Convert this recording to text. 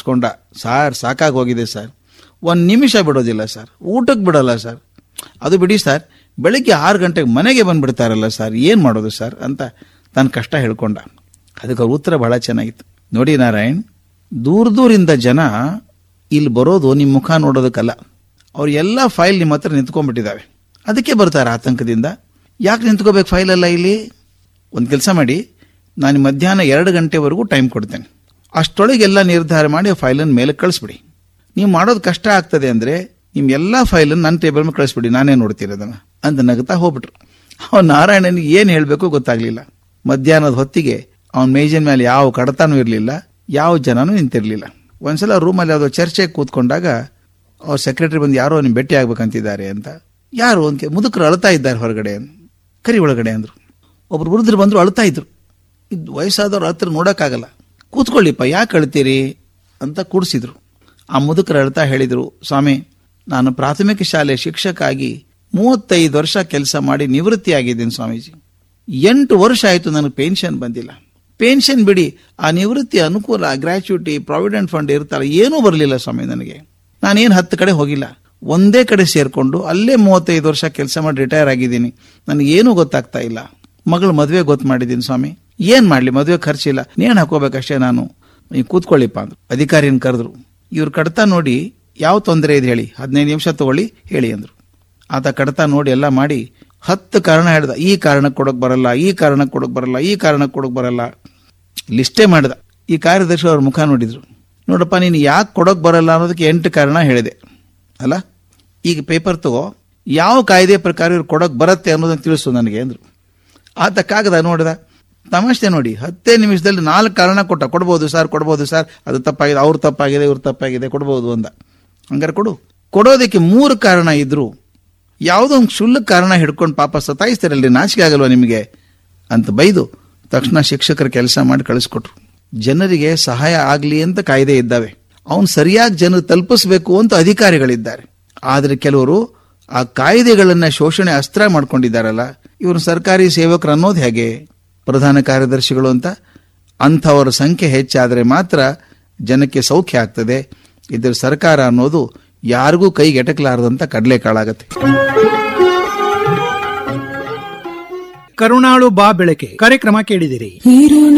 ಕಿರ್ಚ್ಕೊಂಡ sir ಸಾಕಾಗಿ ಹೋಗಿದೆ sir ಒಂದು ನಿಮಿಷ ಬಿಡೋದಿಲ್ಲ ಸರ್ ಊಟಕ್ಕೆ ಬಿಡಲ್ಲ ಸರ್ ಅದು ಬಿಡಿ ಸರ್ ಬೆಳಿಗ್ಗೆ ಆರು ಗಂಟೆಗೆ ಮನೆಗೆ ಬಂದ್ಬಿಡ್ತಾರಲ್ಲ ಸರ್ ಏನು ಮಾಡೋದು ಸರ್ ಅಂತ ತನ್ನ ಕಷ್ಟ ಹೇಳ್ಕೊಂಡ ಅದಕ್ಕೆ ಅವ್ರ ಉತ್ತರ ಬಹಳ ಚೆನ್ನಾಗಿತ್ತು ನೋಡಿ ನಾರಾಯಣ್ ದೂರ ದೂರಿಂದ ಜನ ಇಲ್ಲಿ ಬರೋದು ನಿಮ್ಮ ಮುಖ ನೋಡೋದಕ್ಕಲ್ಲ ಅವ್ರ ಎಲ್ಲ ಫೈಲ್ ನಿಮ್ಮ ಹತ್ರ ನಿಂತ್ಕೊಂಡ್ಬಿಟ್ಟಿದ್ದಾವೆ ಅದಕ್ಕೆ ಬರ್ತಾರೆ ಆತಂಕದಿಂದ ಯಾಕೆ ನಿಂತ್ಕೋಬೇಕು ಫೈಲ್ ಎಲ್ಲ ಇಲ್ಲಿ ಒಂದು ಕೆಲಸ ಮಾಡಿ ನಾನು ಮಧ್ಯಾಹ್ನ ಎರಡು ಗಂಟೆವರೆಗೂ ಟೈಮ್ ಕೊಡ್ತೇನೆ ಅಷ್ಟೊಳಗೆಲ್ಲ ನಿರ್ಧಾರ ಮಾಡಿ ಆ ಫೈಲನ್ನು ಮೇಲೆ ಕಳಿಸ್ಬಿಡಿ ನೀವು ಮಾಡೋದು ಕಷ್ಟ ಆಗ್ತದೆ ಅಂದರೆ ನಿಮ್ಮ ಎಲ್ಲ ಫೈಲನ್ನು ನನ್ನ ಟೇಬಲ್ ಮೇಲೆ ಕಳಿಸ್ಬಿಡಿ ನಾನೇ ನೋಡ್ತೀನಿ ಅದನ್ನು ಅಂತ ನಗುತ್ತಾ ಹೋಗ್ಬಿಟ್ರು ಅವನು ನಾರಾಯಣನಿಗೆ ಏನು ಹೇಳಬೇಕು ಗೊತ್ತಾಗ್ಲಿಲ್ಲ ಮಧ್ಯಾಹ್ನದ ಹೊತ್ತಿಗೆ ಅವನ ಮೇಜಿನ ಮೇಲೆ ಯಾವ ಕಡತನೂ ಇರಲಿಲ್ಲ ಯಾವ ಜನನೂ ನಿಂತಿರಲಿಲ್ಲ ಒಂದ್ಸಲ ರೂಮಲ್ಲಿ ಯಾವುದೋ ಚರ್ಚೆಗೆ ಕೂತ್ಕೊಂಡಾಗ ಅವ್ರ ಸೆಕ್ರೆಟರಿ ಬಂದು ಯಾರೋ ನಿಮ್ಮ ಭೇಟಿ ಆಗ್ಬೇಕಂತಿದ್ದಾರೆ ಅಂತ ಯಾರು ಅಂತ ಮುದುಕರು ಅಳ್ತಾ ಇದ್ದಾರೆ ಹೊರಗಡೆ ಕರಿ ಒಳಗಡೆ ಅಂದ್ರು ಒಬ್ರು ವೃದ್ಧರು ಬಂದ್ರು ಅಳ್ತಾ ಇದ್ರು ಇದು ವಯಸ್ಸಾದವ್ರ ಹತ್ರ ನೋಡೋಕ್ಕಾಗಲ್ಲ ಕೂತ್ಕೊಳ್ಳಿಪ್ಪ ಯಾಕೆ ಅಳ್ತೀರಿ ಅಂತ ಕೂಡಿಸಿದ್ರು ಆ ಮುದುಕರು ಅಳ್ತಾ ಹೇಳಿದರು ಸ್ವಾಮಿ ನಾನು ಪ್ರಾಥಮಿಕ ಶಾಲೆ ಶಿಕ್ಷಕ ಆಗಿ ಮೂವತ್ತೈದು ವರ್ಷ ಕೆಲಸ ಮಾಡಿ ನಿವೃತ್ತಿ ಆಗಿದ್ದೀನಿ ಸ್ವಾಮೀಜಿ ಎಂಟು ವರ್ಷ ಆಯಿತು ನನಗೆ ಪೆನ್ಷನ್ ಬಂದಿಲ್ಲ ಪೆನ್ಷನ್ ಬಿಡಿ ಆ ನಿವೃತ್ತಿ ಅನುಕೂಲ ಗ್ರ್ಯಾಚ್ಯುಟಿ ಪ್ರಾವಿಡೆಂಟ್ ಫಂಡ್ ಇರ್ತಾರ ಏನೂ ಬರಲಿಲ್ಲ ಸ್ವಾಮಿ ನನಗೆ ನಾನೇನು ಹತ್ತು ಕಡೆ ಹೋಗಿಲ್ಲ ಒಂದೇ ಕಡೆ ಸೇರಿಕೊಂಡು ಅಲ್ಲೇ ಮೂವತ್ತೈದು ವರ್ಷ ಕೆಲಸ ಮಾಡಿ ರಿಟೈರ್ ಆಗಿದ್ದೀನಿ ನನಗೇನು ಗೊತ್ತಾಗ್ತಾ ಇಲ್ಲ ಮಗಳು ಮದುವೆ ಗೊತ್ತು ಮಾಡಿದ್ದೀನಿ ಸ್ವಾಮಿ ಏನ್ ಮಾಡ್ಲಿ ಮದುವೆ ಖರ್ಚಿಲ್ಲ ನೇಣು ಹಾಕೋಬೇಕಷ್ಟೇ ನಾನು ನೀವು ಕೂತ್ಕೊಳ್ಳಿಪ್ಪ ಅಂದ್ರು ಅಧಿಕಾರಿನ ಕರೆದ್ರು ಇವ್ರ ಕಡತ ನೋಡಿ ಯಾವ ತೊಂದರೆ ಇದೆ ಹೇಳಿ ಹದಿನೈದು ನಿಮಿಷ ತಗೊಳ್ಳಿ ಹೇಳಿ ಅಂದ್ರು ಆತ ಕಡತ ನೋಡಿ ಎಲ್ಲ ಮಾಡಿ ಹತ್ತು ಕಾರಣ ಹೇಳ್ದ ಈ ಕಾರಣಕ್ಕೆ ಕೊಡಕ್ ಬರಲ್ಲ ಈ ಕಾರಣಕ್ಕೆ ಕೊಡಕ್ ಬರಲ್ಲ ಈ ಕಾರಣಕ್ಕೆ ಕೊಡಕ್ ಬರಲ್ಲ ಲಿಸ್ಟೇ ಮಾಡ್ದ ಈ ಕಾರ್ಯದರ್ಶಿ ಅವ್ರ ಮುಖ ನೋಡಿದ್ರು ನೋಡಪ್ಪ ನೀನು ಯಾಕೆ ಕೊಡಕ್ ಬರಲ್ಲ ಅನ್ನೋದಕ್ಕೆ ಎಂಟು ಕಾರಣ ಹೇಳಿದೆ ಅಲ್ಲ ಈಗ ಪೇಪರ್ ತಗೋ ಯಾವ ಕಾಯ್ದೆ ಪ್ರಕಾರ ಇವ್ರು ಕೊಡಕ್ ಬರುತ್ತೆ ಅನ್ನೋದನ್ನ ತಿಳಿಸು ನನಗೆ ಅಂದ್ರು ಆತ ಕಾಗದ ನೋಡಿದ ತಮಾಷೆ ನೋಡಿ ಹತ್ತೇ ನಿಮಿಷದಲ್ಲಿ ನಾಲ್ಕು ಕಾರಣ ಕೊಟ್ಟ ಕೊಡ್ಬೋದು ಸರ್ ಕೊಡ್ಬೋದು ಸರ್ ಅದು ತಪ್ಪಾಗಿದೆ ಅವ್ರು ತಪ್ಪಾಗಿದೆ ಇವ್ರು ತಪ್ಪಾಗಿದೆ ಕೊಡ್ಬೋದು ಅಂದ ಹಂಗಾರೆ ಕೊಡು ಕೊಡೋದಕ್ಕೆ ಮೂರು ಕಾರಣ ಇದ್ರು ಯಾವುದೋ ಒಂದು ಕ್ಷುಲ್ಲಕ ಕಾರಣ ಹಿಡ್ಕೊಂಡು ಪಾಪ ಸತಾಯಿಸ್ತಾರಲ್ರಿ ನಾಚಿಕೆ ಆಗಲ್ವಾ ನಿಮಗೆ ಅಂತ ಬೈದು ತಕ್ಷಣ ಶಿಕ್ಷಕರ ಕೆಲಸ ಮಾಡಿ ಕಳಿಸ್ಕೊಟ್ರು ಜನರಿಗೆ ಸಹಾಯ ಆಗಲಿ ಅಂತ ಕಾಯ್ದೆ ಇದ್ದಾವೆ ಅವನು ಸರಿಯಾಗಿ ಜನರು ತಲುಪಿಸ್ಬೇಕು ಅಂತ ಅಧಿಕಾರಿಗಳಿದ್ದಾರೆ ಆದರೆ ಕೆಲವರು ಆ ಕಾಯ್ದೆಗಳನ್ನ ಶೋಷಣೆ ಅಸ್ತ್ರ ಮಾಡ್ಕೊಂಡಿದ್ದಾರಲ್ಲ ಇವರು ಸರ್ಕಾರಿ ಸೇವಕರು ಅನ್ನೋದು ಹೇಗೆ ಪ್ರಧಾನ ಕಾರ್ಯದರ್ಶಿಗಳು ಅಂತ ಅಂಥವರ ಸಂಖ್ಯೆ ಹೆಚ್ಚಾದರೆ ಮಾತ್ರ ಜನಕ್ಕೆ ಸೌಖ್ಯ ಆಗ್ತದೆ ಇದ್ರ ಸರ್ಕಾರ ಅನ್ನೋದು ಯಾರಿಗೂ ಕೈಗೆಟಕಲಾರದಂತ ಕಡಲೆಕಾಳಾಗತ್ತೆ ಕರುಣಾಳು ಬಾ ಬೆಳಕೆ ಕಾರ್ಯಕ್ರಮ ಕೇಳಿದಿರಿ